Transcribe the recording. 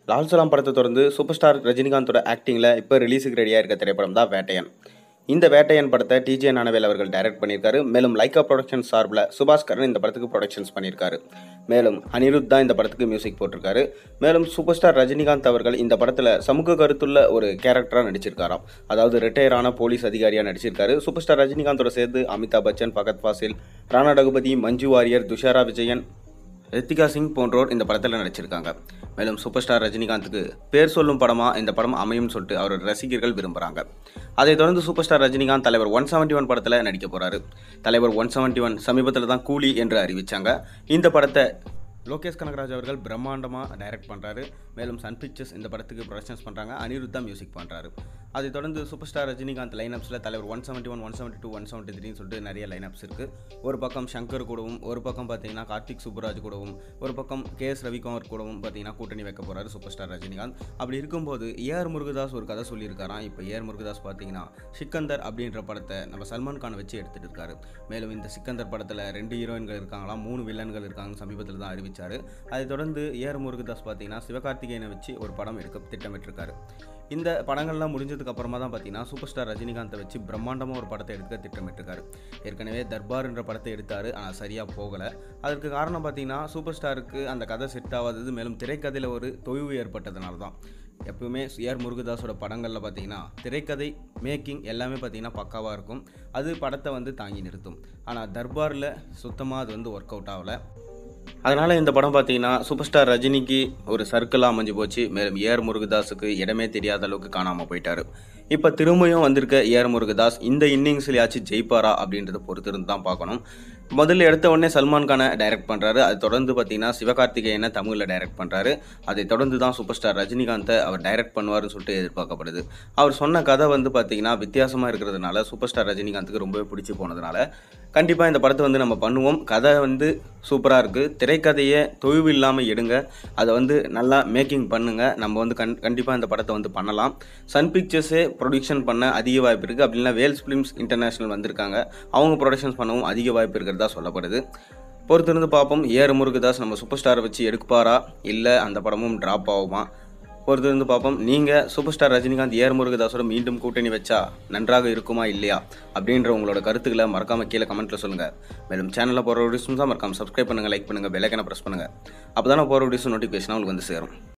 லால் சலாம் படத்தை தொடர்ந்து சூப்பர் ஸ்டார் ரஜினிகாந்தோட ஆக்டிங்கில் இப்போ ரிலீஸுக்கு ரெடியாக இருக்க திரைப்படம் தான் வேட்டையன் இந்த வேட்டையன் படத்தை டிஜே ஞானவேல் அவர்கள் டைரக்ட் பண்ணியிருக்காரு மேலும் லைக்கா ப்ரொடக்ஷன் சார்பில் சுபாஷ் கரன் இந்த படத்துக்கு ப்ரொடக்ஷன்ஸ் பண்ணியிருக்காரு மேலும் அனிருத் தான் இந்த படத்துக்கு மியூசிக் போட்டிருக்காரு மேலும் சூப்பர் ஸ்டார் ரஜினிகாந்த் அவர்கள் இந்த படத்தில் சமூக கருத்துள்ள ஒரு கேரக்டராக நடிச்சிருக்காராம் அதாவது ரிட்டையரான போலீஸ் அதிகாரியாக நடிச்சிருக்காரு சூப்பர் ஸ்டார் ரஜினிகாந்தோட சேர்த்து அமிதாப் பச்சன் பகத் ஃபாசில் ராணா ரகுபதி மஞ்சு வாரியர் துஷாரா விஜயன் ரித்திகா சிங் போன்றோர் இந்த படத்தில் நடிச்சிருக்காங்க மேலும் சூப்பர் ஸ்டார் ரஜினிகாந்துக்கு பேர் சொல்லும் படமாக இந்த படம் அமையும் சொல்லிட்டு அவரோட ரசிகர்கள் விரும்புகிறாங்க அதைத் தொடர்ந்து சூப்பர் ஸ்டார் ரஜினிகாந்த் தலைவர் ஒன் செவன்ட்டி ஒன் படத்தில் நடிக்க போகிறாரு தலைவர் ஒன் செவன்ட்டி ஒன் சமீபத்தில் தான் கூலி என்று அறிவிச்சாங்க இந்த படத்தை லோகேஷ் கனகராஜ் அவர்கள் பிரம்மாண்டமாக டைரக்ட் பண்ணுறாரு மேலும் சன் பிக்சர்ஸ் இந்த படத்துக்கு ப்ரொடக்ஷன்ஸ் பண்ணுறாங்க அனிருத் தான் மியூசிக் பண்ணுறாரு அதைத் தொடர்ந்து சூப்பர் ஸ்டார் ரஜினிகாந்த் லைனப்ஸில் Thalaivar one seventy one one seventy two one seventy த்ரீன்னு சொல்லிட்டு நிறைய லைனப்ஸ் இருக்குது ஒரு பக்கம் சங்கர் கூடவும் ஒரு பக்கம் பார்த்தீங்கன்னா கார்த்திக் சுப்புராஜ் கூடவும் ஒரு பக்கம் கே எஸ் ரவிக்குமார் கூடவும் பார்த்தீங்கன்னா கூட்டணி வைக்க போகிறாரு சூப்பர் ஸ்டார் ரஜினிகாந்த் அப்படி இருக்கும்போது ஏஆர் முருகதாஸ் ஒரு கதை சொல்லியிருக்காராம் இப்போ ஏஆர் முருகதாஸ் பார்த்தீங்கன்னா சிக்கந்தர் அப்படின்ற படத்தை நம்ம சல்மான் கானை வச்சு எடுத்துகிட்டு இருக்காரு மேலும் இந்த சிக்கந்தர் படத்தில் ரெண்டு ஹீரோயின்கள் இருக்காங்களாம் மூணு வில்லன்கள் இருக்காங்க சமீபத்தில் தான் அறிவிச்சார் அதைத் தொடர்ந்து ஏஆர் முருகதாஸ் பார்த்தீங்கன்னா சிவகார்த்திகேயனை வச்சு ஒரு படம் எடுக்க திட்டமிட்டிருக்காரு இந்த படங்கள்லாம் முடிஞ்சதுக்கு அப்புறமா தான் பார்த்தீங்கன்னா சூப்பர் ஸ்டார் ரஜினிகாந்தை வச்சு பிரம்மாண்டமாக ஒரு படத்தை எடுக்க திட்டமிட்டிருக்காரு ஏற்கனவே தர்பார் என்ற படத்தை எடுத்தார் ஆனால் சரியாக போகலை அதற்கு காரணம் பார்த்தீங்கன்னா சூப்பர் ஸ்டாருக்கு அந்த கதை செட் ஆகாதது மேலும் திரைக்கதையில் ஒரு தொய்வு ஏற்பட்டதுனால தான் எப்பவுமே ஏஆர் முருகதாஸோட படங்களில் பார்த்தீங்கன்னா திரைக்கதை மேக்கிங் எல்லாமே பார்த்தீங்கன்னா பக்காவாக இருக்கும் அது படத்தை வந்து தாங்கி நிறுத்தும் ஆனால் தர்பாரில் சுத்தமாக அது வந்து ஒர்க் அவுட் ஆகலை அதனால் இந்த படம் பார்த்தீங்கன்னா சூப்பர் ஸ்டார் ரஜினிக்கு ஒரு சர்க்கிளாக அமைஞ்சு போச்சு மேலும் ஏஆர் முருகதாஸுக்கு இடமே தெரியாத அளவுக்கு காணாமல் போயிட்டாரு இப்போ திரும்பியும் வந்திருக்க ஏஆர் முருகதாஸ் இந்த இன்னிங்ஸ்லையாச்சும் ஜெயிப்பாரா அப்படின்றத பொறுத்து இருந்து தான் பார்க்கணும் முதல்ல எடுத்த உடனே சல்மான் கானை டைரக்ட் பண்ணுறாரு அது தொடர்ந்து பார்த்தீங்கன்னா சிவகார்த்திகேயனை தமிழில் டைரக்ட் பண்ணுறாரு அதை தொடர்ந்து தான் சூப்பர் ஸ்டார் ரஜினிகாந்தை அவர் டைரக்ட் பண்ணுவார்னு சொல்லிட்டு எதிர்பார்க்கப்படுது அவர் சொன்ன கதை வந்து பார்த்தீங்கன்னா வித்தியாசமாக இருக்கிறதுனால சூப்பர் ஸ்டார் ரஜினிகாந்துக்கு ரொம்பவே பிடிச்சி போனதுனால கண்டிப்பாக இந்த படத்தை வந்து நம்ம பண்ணுவோம் கதை வந்து சூப்பராக இருக்குது திரைக்கதையை தொய்வு இல்லாமல் எடுங்க அதை வந்து நல்லா மேக்கிங் பண்ணுங்கள் நம்ம வந்து கண் கண்டிப்பாக இந்த படத்தை வந்து பண்ணலாம் சன் பிக்சர்ஸே ப்ரொடியூஷன் பண்ண அதிக வாய்ப்பு இருக்குது அப்படின்னா வேல்ஸ் ஃபிலிம்ஸ் இன்டர்நேஷ்னல் வந்திருக்காங்க அவங்க ப்ரொடக்ஷன்ஸ் பண்ணவும் அதிக வாய்ப்பு இருக்கிறதா சொல்லப்படுது பொறுத்திருந்து பார்ப்போம் ஏஆர் முருகதாஸ் நம்ம சூப்பர் ஸ்டாரை வச்சு எடுப்பாரா இல்லை அந்த படமும் ட்ராப் ஆகுமா பொறுத்திருந்து பார்ப்போம் நீங்கள் சூப்பர் ஸ்டார் ரஜினிகாந்த் ஏஆர் முருகதாஸோட மீண்டும் கூட்டணி வச்சா நன்றாக இருக்குமா இல்லையா அப்படின்ற உங்களோட கருத்துக்களை மறக்காம கீழே கமெண்ட்டில் சொல்லுங்கள் மேலும் சேனலில் போகிற வீடியோஸ் தான் மறக்காம சப்ஸ்கிரைப் பண்ணுங்கள் லைக் பண்ணுங்கள் பெல்லைக்கனை ப்ரெஸ் பண்ணுங்கள் அப்போ தானே போகிற வீடியோஸ் நோட்டிஃபிகேஷன் உங்களுக்கு வந்து சேரும்